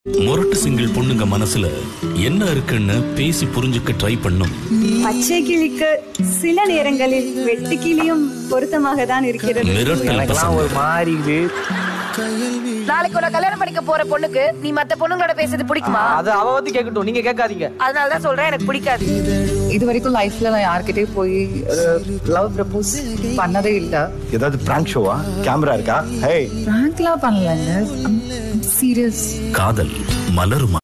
முரட்டு சிங்கிள் பொண்ணுங்க மனசுல என்ன இருக்குன்னு பேசி புரிஞ்சுக்க ட்ரை பண்ணும் பச்சை கிளிக்கு சில நேரங்களில் வெட்டு கிளியும் பொருத்தமாக தான் இருக்கிறது மிரட்டல் எனக்கெல்லாம் பசங்க ஒரு மாதிரி இது நாளைக்கு உன்னை கல்யாணம் பண்ணிக்க போற பொண்ணுக்கு நீ மத்த பொண்ணுங்களோட பேசுறது பிடிக்குமா அது அவ வந்து கேட்கட்டும் நீங்க கேட்காதீங்க அதனால தான் சொல்றேன் எனக்கு பிடிக்காது இது வரைக்கும் லைஃப்ல நான் யார்கிட்டயும் போய் லவ் ப்ரப்போஸ் பண்ணதே இல்ல ஏதாவது பிராங்க் ஷோவா கேமரா இருக்கா ஹே பிராங்க்லாம் பண்ணலங்க சீரியஸ் காதல் மலருமா